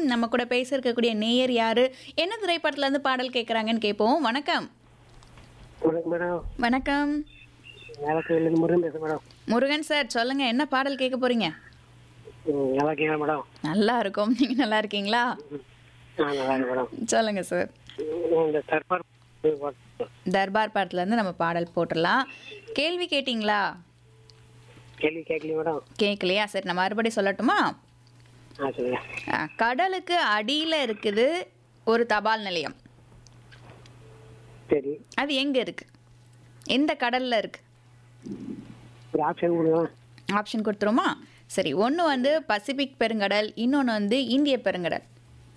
நம்ம கூட பேச இருக்கக்கூடிய நேயர் யாரு என்ன திரைப்படத்துல இருந்து பாடல் கேட்குறாங்கன்னு கேட்போம் வணக்கம் வணக்கம் மேடம் வணக்கம் வேலைக்கு முருகன் பேசுகிறேன் மேடம் முருகன் சார் சொல்லுங்க என்ன பாடல் கேட்க போறீங்க ம், நல்லா இருக்கீங்களா மேடம் நல்லா இருக்கும் நீங்க நல்லா இருக்கீங்களா ஆ நல்லா இருக்கேன் மேடம் சொல்லுங்க சார் ம், இந்த தர்பார் பாட்டு தர்பார் பாட்டுல இருந்து நம்ம பாடல் போட்டுடலாம் கேள்வி கேட்டிங்களா கேள்வி கேட்கலையே மேடம் கேட்கலையா சரி நான் மறுபடியும் சொல்லட்டுமா ஆ சொல்லுங்க ஆ, கடலுக்கு அடியில் இருக்குது ஒரு தபால் நிலையம் சரி அது எங்கே இருக்கு எந்த கடலில் இருக்கு ஒரு ஆப்ஷன் கொடுங்க ஆப்ஷன் கொடுத்துருமா சரி ஒன்று வந்து பசிபிக் பெருங்கடல் இன்னொன்று வந்து இந்திய பெருங்கடல்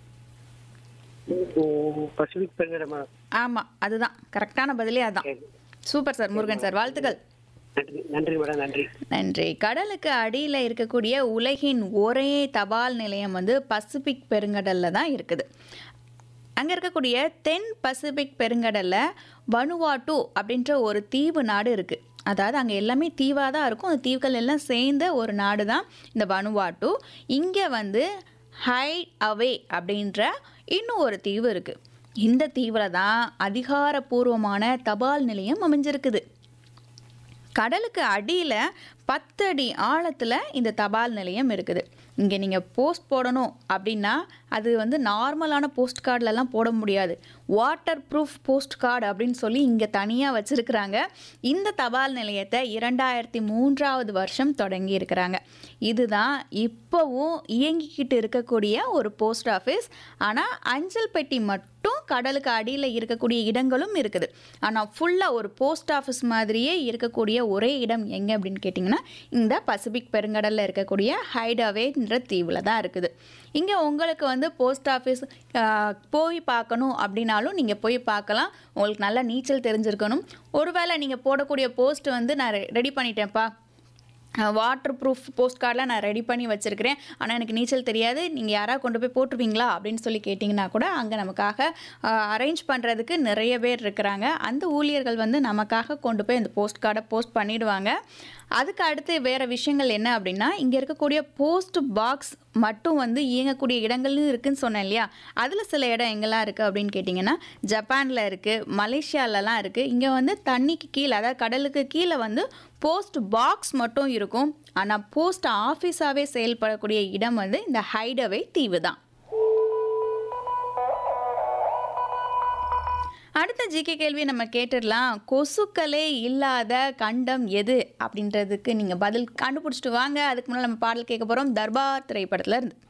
ம், பசிபிக் பெருங்கடல் மேடம் ஆமாம் அதுதான் கரெக்டான பதிலே அதுதான் சரி சூப்பர் சார் முருகன் சார் வாழ்த்துக்கள் நன்றி நன்றி மேடம் நன்றி நன்றி கடலுக்கு அடியில் இருக்கக்கூடிய உலகின் ஒரே தபால் நிலையம் வந்து பசிபிக் பெருங்கடலில் தான் இருக்குது அங்கே இருக்கக்கூடிய தென் பசிபிக் பெருங்கடலில் வனுவாட்டு அப்படின்ற ஒரு தீவு நாடு இருக்குது அதாவது அங்கே எல்லாமே தீவாக தான் இருக்கும் அந்த தீவுகள் எல்லாம் சேர்ந்த ஒரு நாடு தான் இந்த வனுவாட்டு இங்கே வந்து ஹை அவே அப்படின்ற இன்னும் ஒரு தீவு இருக்குது இந்த தீவில் தான் அதிகாரப்பூர்வமான தபால் நிலையம் அமைஞ்சிருக்குது கடலுக்கு அடியில் பத்து அடி ஆழத்தில் இந்த தபால் நிலையம் இருக்குது இங்கே நீங்கள் போஸ்ட் போடணும் அப்படின்னா அது வந்து நார்மலான போஸ்ட் கார்டிலலாம் போட முடியாது வாட்டர் ப்ரூஃப் போஸ்ட் கார்டு அப்படின்னு சொல்லி இங்கே தனியாக வச்சுருக்குறாங்க இந்த தபால் நிலையத்தை இரண்டாயிரத்தி மூன்றாவது வருஷம் தொடங்கி இருக்கிறாங்க இதுதான் இப்போவும் இயங்கிக்கிட்டு இருக்கக்கூடிய ஒரு போஸ்ட் ஆஃபீஸ் ஆனால் அஞ்சல் பெட்டி மட்டும் கடலுக்கு அடியில் இருக்கக்கூடிய இடங்களும் இருக்குது ஆனால் ஃபுல்லாக ஒரு போஸ்ட் ஆஃபீஸ் மாதிரியே இருக்கக்கூடிய ஒரே இடம் எங்கே அப்படின்னு கேட்டிங்கன்னா இந்த பசிபிக் பெருங்கடலில் இருக்கக்கூடிய ஹைடவேன்ற தீவில் தான் இருக்குது இங்கே உங்களுக்கு வந்து போஸ்ட் ஆஃபீஸ் போய் பார்க்கணும் அப்படின்னாலும் நீங்கள் போய் பார்க்கலாம் உங்களுக்கு நல்லா நீச்சல் தெரிஞ்சிருக்கணும் ஒருவேளை நீங்கள் போடக்கூடிய போஸ்ட் வந்து நான் ரெடி பண்ணிட்டேன்ப்பா வாட்டர் ப்ரூஃப் போஸ்ட் கார்டெலாம் நான் ரெடி பண்ணி வச்சுருக்கிறேன் ஆனால் எனக்கு நீச்சல் தெரியாது நீங்கள் யாராவது கொண்டு போய் போட்டுருவீங்களா அப்படின்னு சொல்லி கேட்டிங்கன்னா கூட அங்கே நமக்காக அரேஞ்ச் பண்ணுறதுக்கு நிறைய பேர் இருக்கிறாங்க அந்த ஊழியர்கள் வந்து நமக்காக கொண்டு போய் அந்த போஸ்ட் கார்டை போஸ்ட் பண்ணிடுவாங்க அதுக்கு அடுத்து வேறு விஷயங்கள் என்ன அப்படின்னா இங்கே இருக்கக்கூடிய போஸ்ட் பாக்ஸ் மட்டும் வந்து இயங்கக்கூடிய இடங்களும் இருக்குன்னு சொன்னேன் இல்லையா அதில் சில இடம் எங்கெல்லாம் இருக்குது அப்படின்னு கேட்டிங்கன்னா ஜப்பானில் இருக்குது மலேசியாலலாம் இருக்குது இங்கே வந்து தண்ணிக்கு கீழே அதாவது கடலுக்கு கீழே வந்து போஸ்ட் பாக்ஸ் மட்டும் இருக்கும் ஆனால் போஸ்ட் ஆஃபீஸாகவே செயல்படக்கூடிய இடம் வந்து இந்த ஹைடவே தீவு தான் அடுத்த ஜிகே கேள்வி நம்ம கேட்டுடலாம் கொசுக்களே இல்லாத கண்டம் எது அப்படின்றதுக்கு நீங்கள் பதில் கண்டுபிடிச்சிட்டு வாங்க அதுக்கு முன்னாடி நம்ம பாடல் கேட்க போகிறோம் தர்பார் திரைப்படத்துல இருந்து